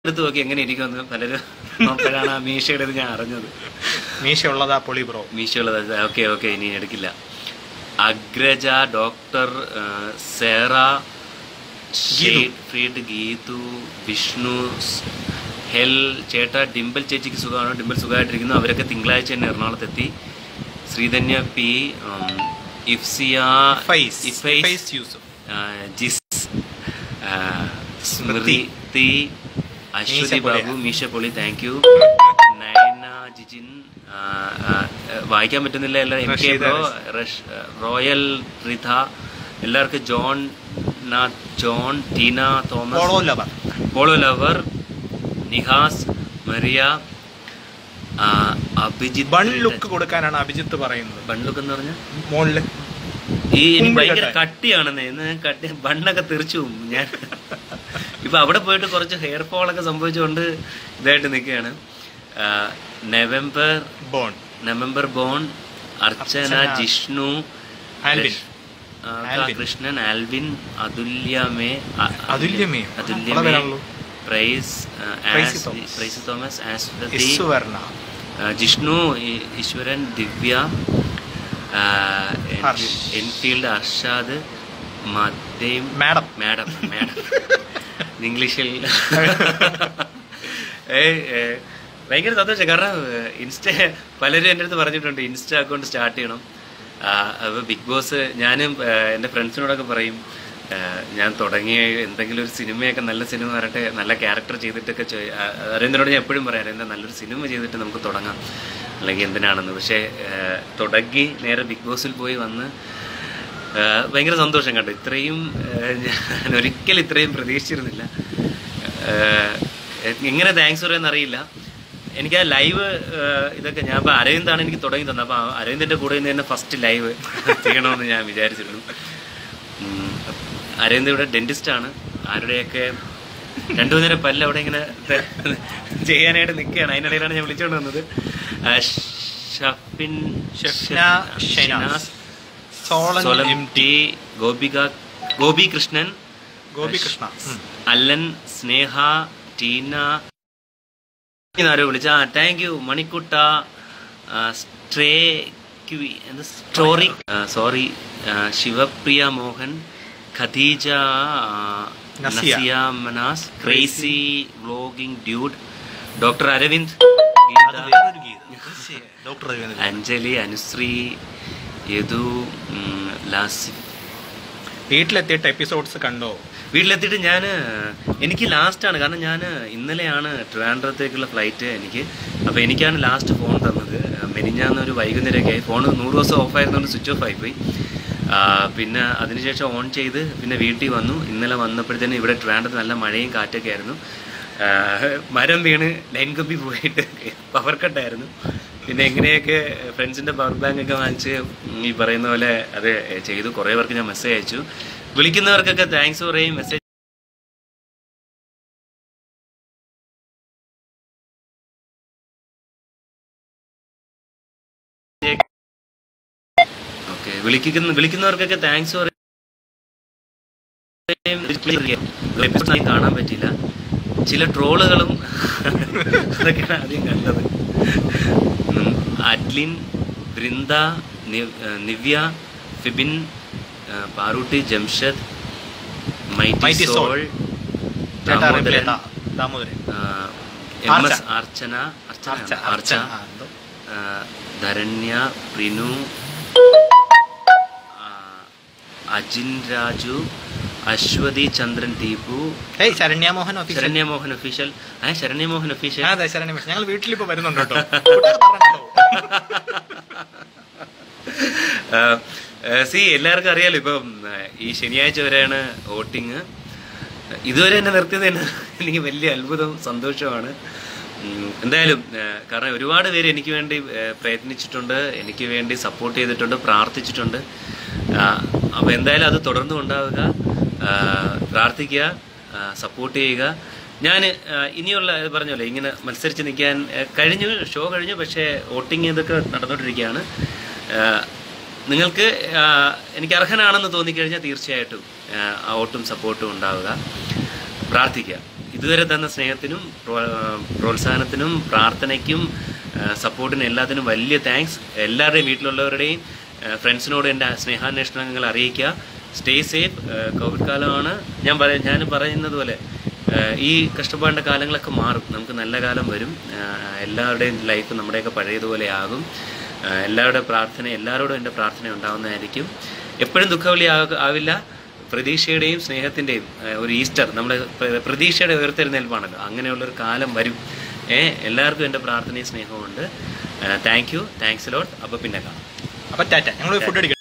എടുത്ത് നോക്കി എങ്ങനെ ഇരിക്കുമെന്ന് പലരും അപ്പോഴാണ് ആ മീശയുടെ ഇത് ഞാൻ അറിഞ്ഞത് മീശ ഉള്ളതാ പൊളി ബ്രോ മീശയുള്ളത് ഓക്കെ ഓക്കെ ഇനി എടുക്കില്ല അഗ്രജ ഡോക്ടർ ആ, സേറ ഷേ- ഫ്രീഡ് ഗീതു വിഷ്ണു സ്- ഹെൽ ചേട്ട ഡിംബൽ ചേച്ചിക്ക് സുഖമാണോ ഡിംബൽ സുഖമായിട്ടിരിക്കുന്നു അവരൊക്കെ തിങ്കളാഴ്ച തന്നെ എറണാകുളത്തെത്തി ശ്രീധന്യ പി ഉം, ഇഫ്സിയ ഫൈസ് ഇഫൈസ്, ഫൈസ് യൂസുഫ് ആ, ജിസ് ആ, സ്മൃതി അശ്വതി മീശപ്പൊളി. ബാബു മീശ പൊളി താങ്ക് യു നയന ജിജിൻ ആ, ആ, വായിക്കാൻ പറ്റുന്നില്ല എല്ലാം M K Rasheeda bro rush royal Ritha എല്ലാവർക്കും ജോൺ നാ- John Tina Thomas polo lover polo lover Nihas Maria ആ, അഭിജിത്ത് ബൺ ലുക്ക് കൊടുക്കാനാണ് അഭിജിത്ത് പറയുന്നത് ബൺ ലുക്ക് എന്ന് പറഞ്ഞാൽ മോളില് ഈ എനിക്ക് കുമ്പിളി ഭയങ്കര കെട്ടാൻ. കട്ടിയാണെന്ന് ഇന്ന് കട്ടി ബണ്ണൊക്കെ തെറിച്ചു പോകും ഞാൻ ഇപ്പൊ അവിടെ പോയിട്ട് കുറച്ച് ഹെയർ ഫോളൊക്കെ സംഭവിച്ചുകൊണ്ട് ഇതായിട്ട് നിൽക്കുകയാണ് November born November born Archana Archana. Jishnu Alvin. രഷ്- ആ, ആൽവിൻ. കൃഷ്ണൻ ആൽവിൻ അതുല്യമേ അ- അതുല്യമേ? അതുല്യമേ ഉള്ള പേരാണല്ലോ. പ്രൈസ് ആ, പ്രൈസി ആസ്- തോമസ്. പ്രൈസി തോമസ് ആസ്വതി ഇസുവർണ ആ, ജിഷ്ണു ഇ- ഈശ്വരൻ ദിവ്യ ആ, എൻ- ഹർഷ്. എൻഫീൽഡ് അർഷാദ് മദ്ദേം മാഡം മാഡം മാഡം ഇംഗ്ലീഷിൽ ഏ ഏ, ഭയങ്കര സന്തോഷം കാരണം ഇൻസ്റ്റ പലരും എൻ്റെ അടുത്ത് പറഞ്ഞിട്ടുണ്ട് ഇൻസ്റ്റ അക്കൗണ്ട് സ്റ്റാർട്ട് ചെയ്യണം ആ, അപ്പോൾ ബിഗ് ബോസ് ഞാനും ആ, എൻ്റെ ഫ്രണ്ട്സിനോടൊക്കെ പറയും ആ, ഞാൻ തുടങ്ങിയ എന്തെങ്കിലും ഒരു സിനിമയൊക്കെ നല്ല സിനിമ വരട്ടെ നല്ല ക്യാരക്ടർ ചെയ്തിട്ടൊക്കെ ചോ- ആ, അരവിന്ദനോട് ഞാൻ എപ്പോഴും പറയാം അരവിന്ദൻ നല്ലൊരു സിനിമ ചെയ്തിട്ട് നമുക്ക് തുടങ്ങാം അല്ലെങ്കിൽ എന്തിനാണെന്ന് പക്ഷേ ആ, തുടങ്ങി നേരെ ബിഗ് ബോസിൽ പോയി വന്ന് ആ, ഭയങ്കര സന്തോഷം കണ്ടു ഇത്രയും ആ, ഞാൻ ഒരിക്കലും ഇത്രയും പ്രതീക്ഷിച്ചിരുന്നില്ല ആ, എങ്ങനെ താങ്ക്സ് പറയുമെന്ന് അറിയില്ല എനിക്ക് ആ ലൈവ് ഇതൊക്കെ ഞാൻ ഇപ്പോൾ അരവിന്ദാണ് എനിക്ക് തുടങ്ങി തന്നത് അപ്പോൾ അരവിന്ദിൻ്റെ കൂടെ നിന്ന് തന്നെ ഫസ്റ്റ് ലൈവ് ചെയ്യണമെന്ന് ഞാൻ വിചാരിച്ചിരുന്നു ഉം, അരവിന്ദ് ഇവിടെ ഡെന്റിസ്റ്റാണ് ആരുടെയൊക്കെ രണ്ടു മൂന്ന് നേരം പല്ല് അവിടെ ഇങ്ങനെ ത- ചെയ്യാനായിട്ട് നിൽക്കുകയാണ് അതിനിടയിലാണ് ഞാൻ വിളിച്ചുകൊണ്ട് വന്നത് ആ, ഷഫിൻ ഷഫ്ന ഷൈനാസ്. സോളൻ സോലം എം ടി ഗോപിക ഗോപി കൃഷ്ണൻ ഗോപികൃഷ്ണ ഉം. അല്ലൻ സ്നേഹ ടീന ആരോ വിളിച്ച ആ താങ്ക് യു മണിക്കുട്ട ആ, സ്ട്രേ ക്വി എന്ത് സ്റ്റോറി സോറി ശിവപ്രിയ മോഹൻ ഖദീജ ആ, Nasiya. Nasiya Manas crazy vlogging dude doctor Aravind അത് ഗീത വേറൊരു ഗീതം. ശ്ശേ, ഡോക്ടർ രവീന്ദ്രൻ. അഞ്ജലി അനുശ്രീ യദു ഉം, ലാസിഫ് വീട്ടിലെത്തിയിട്ട് എപ്പിസോഡ്സ് കണ്ടോ വീട്ടിലെത്തിയിട്ട് ഞാൻ എനിക്ക് ലാസ്റ്റാണ് കാരണം ഞാൻ ഇന്നലെയാണ് ട്രിവാൻഡ്രത്തേക്കുള്ള ഫ്ലൈറ്റ് എനിക്ക് അപ്പോൾ എനിക്കാണ് ലാസ്റ്റ് ഫോൺ തന്നത് മെനിഞ്ഞാന്ന് ഒരു വൈകുന്നേരമൊക്കെ ആയി ഫോൺ നൂറ് ദിവസം ഓഫ് ആയിരുന്നുകൊണ്ട് സ്വിച്ച് ഓഫ് ആയിപ്പോയി ആ, പിന്നെ അതിനുശേഷം ഓൺ ചെയ്ത് പിന്നെ വീട്ടിൽ വന്നു ഇന്നലെ വന്നപ്പോഴത്തേനും ഇവിടെ ട്രിവാൻഡ്രത്ത് നല്ല മഴയും കാറ്റൊക്കെ ആയിരുന്നു ആ, മരം വീണ് ലൈൻ കമ്പി പോയിട്ട് പവർ കട്ടായിരുന്നു പിന്നെ എങ്ങനെയൊക്കെ ഫ്രണ്ട്സിൻ്റെ പവർ ബാങ്ക് ഒക്കെ വാങ്ങിച്ച് ഈ പറയുന്ന പോലെ അത് ചെയ്തു കുറേ പേർക്ക് ഞാൻ മെസ്സേജ് അയച്ചു വിളിക്കുന്നവർക്കൊക്കെ താങ്ക്സ് പറയും മെസ്സേജ് ഓക്കെ വിളിക്കുന്ന വിളിക്കുന്നവർക്കൊക്കെ താങ്ക്സ് പറയും Episode ആയി കാണാൻ പറ്റില്ല ചില ട്രോളുകളും അതൊക്കെയാണ് ആദ്യം കണ്ടത് ഉം, അഡ്ലിൻ വൃന്ദ നിവ്- ഏഹ് നിവ്യ ഫിബിൻ ഏഹ് Paarutty Jamshad mighty mighty soul. Soul ചേട്ടാ ദാമോദരൻ, അറിയില്ല ദാമോദരൻ ആഹ് എം ആർച്ച. എസ് അർച്ചന അർച്ചന അർച്ച അർച്ച അർച്ച ആ, എന്തോ. ആഹ് ധരണ്യ പ്രിനു ആഹ് അജിൻ രാജു അശ്വതി ചന്ദ്രൻ ദീപു ഏയ് ശരണ്യ മോഹൻ official. ശരണ്യ മോഹൻ ഒഫീഷ്യൽ ആ ശരണ്യ മോഹൻ ഒഫീഷ്യൽ ആ, അതെ ശരണ്യ മോഹൻ ഞങ്ങൾ വീട്ടിലിപ്പോ വരുന്നുണ്ട് കേട്ടോ കൂട്ടുകാർ പറഞ്ഞോ. സി എല്ലാവർക്കും അറിയാലോ ഇപ്പം ആ, ഈ ശനിയാഴ്ച വരെയാണ് വോട്ടിങ് ഇതുവരെ എന്നെ നിർത്തിയത് തന്നെ എനിക്ക് വലിയ അത്ഭുതം സന്തോഷമാണ് ഉം, എന്തായാലും ആ, കാരണം ഒരുപാട് പേര് എനിക്ക് വേണ്ടി ആ, പ്രയത്നിച്ചിട്ടുണ്ട് എനിക്ക് വേണ്ടി സപ്പോർട്ട് ചെയ്തിട്ടുണ്ട് പ്രാർത്ഥിച്ചിട്ടുണ്ട് അപ്പോൾ എന്തായാലും അത് തുടർന്നും ഉണ്ടാവുക ആ, പ്രാർത്ഥിക്കുക സപ്പോർട്ട് ചെയ്യുക ഞാൻ ഇനിയുള്ള ഇത് പറഞ്ഞല്ലോ ഇങ്ങനെ മത്സരിച്ച് നിൽക്കാൻ ആ, കഴിഞ്ഞു ഷോ കഴിഞ്ഞു പക്ഷേ വോട്ടിങ് ഇതൊക്കെ നടന്നുകൊണ്ടിരിക്കുകയാണ് ആ, നിങ്ങൾക്ക് ആ, എനിക്ക് അർഹനാണെന്ന് തോന്നിക്കഴിഞ്ഞാൽ തീർച്ചയായിട്ടും ആ, ആ വോട്ടും സപ്പോർട്ടും ഉണ്ടാവുക പ്രാർത്ഥിക്കുക ഇതുവരെ തന്ന സ്നേഹത്തിനും പ്രോ- പ്രോത്സാഹനത്തിനും പ്രാർത്ഥനയ്ക്കും സപ്പോർട്ടിനും എല്ലാത്തിനും വലിയ താങ്ക്സ് എല്ലാവരുടെയും വീട്ടിലുള്ളവരുടെയും ഫ്രണ്ട്സിനോട് എൻ്റെ സ്നേഹാന്വേഷണങ്ങൾ അറിയിക്കുക സ്റ്റേ സേഫ് കോവിഡ് കാലമാണ് ഞാൻ പറയ ഞാൻ പറയുന്നത് പോലെ ഏഹ് ഈ കഷ്ടപ്പാടിൻ്റെ കാലങ്ങളൊക്കെ മാറും നമുക്ക് നല്ല കാലം വരും ഏഹ് എല്ലാവരുടെയും ലൈഫ് നമ്മുടെയൊക്കെ പഴയതുപോലെ ആകും ഏഹ് എല്ലാവരുടെ പ്രാർത്ഥന എല്ലാവരോടും എൻ്റെ പ്രാർത്ഥന ഉണ്ടാവുന്നതായിരിക്കും എപ്പോഴും ദുഃഖവെള്ളി ആക- ആവില്ല പ്രതീക്ഷയുടെയും സ്നേഹത്തിൻ്റെയും ഒരു ഈസ്റ്റർ നമ്മുടെ പ്ര- പ്രതീക്ഷയുടെ ഉയർത്തെഴുന്നേൽപ്പാണല്ലോ അങ്ങനെയുള്ളൊരു കാലം വരും ഏ എല്ലാവർക്കും എൻ്റെ പ്രാർത്ഥനയും സ്നേഹവും ഉണ്ട് താങ്ക് യു താങ്ക്സ് ലോട്ട് അപ്പോൾ പിന്നെ കാണാം അപ്പൊ ടാറ്റ ഞങ്ങൾ ഫുഡ് അടിക്കട്ടെ